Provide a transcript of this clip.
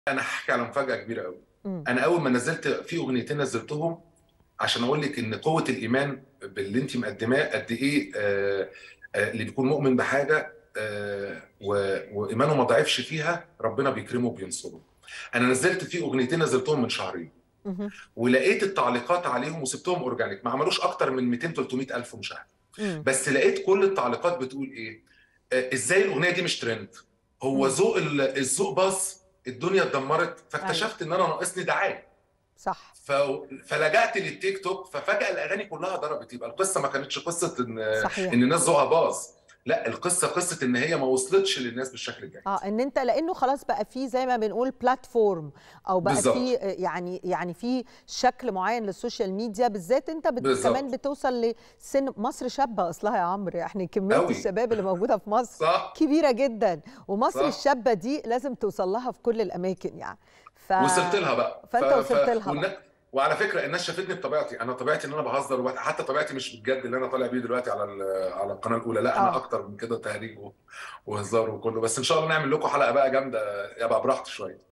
انا هاحكي على مفاجاه كبيره قوي إمم. انا اول ما نزلت في اغنيتين نزلتهم عشان اقول لك ان قوه الايمان باللي انت مقدماه قد ايه آه، آه، اللي بيكون مؤمن بحاجه آه، و- وايمانه ما ضعفش فيها ربنا بيكرمه وبينصره انا نزلت في اغنيتين نزلتهم من شهرين اهم. ولقيت التعليقات عليهم وسبتهم اورجانيك ما عملوش اكتر من 200 300 الف مشاهده إمم. بس لقيت كل التعليقات بتقول ايه آه، ازاي الاغنيه دي مش ترند هو إمم. ذوق ال- الذوق باظ الدنيا اتدمرت فاكتشفت ان انا ناقصني دعايه صح ف... فلجأت للتيك توك ففجأة الأغاني كلها ضربت يبقى القصة ما كانتش قصة إن صحيح. إن الناس ذوقها باظ لا القصة قصة إن هي ما وصلتش للناس بالشكل الجيد اه ان انت لانه خلاص بقى في زي ما بنقول بلاتفورم او بقى بالظبط. في آه، يعني يعني في شكل معين للسوشيال ميديا بالذات انت بت بالظبط. كمان بتوصل لسن مصر شابه اصلها يا عمرو يعني كميه أوي. الشباب اللي موجوده في مصر صح كبيره جدا ومصر صح. الشابه دي لازم توصل لها في كل الاماكن يعني ف... وصلت لها بقى فأنت وصلت لها والنا... بقى. وعلى فكرة الناس شافتني بطبيعتي أنا طبيعتي إن أنا بهزر وبت... حتى طبيعتي مش بالجد اللي أنا طالع بيه دلوقتي على ال... على القناة الأولى لا أنا آه. أكتر من كده تهريج و- وهزار وكله بس إن شاء الله نعمل لكم حلقة بقى جامدة يبقى براحتي شوية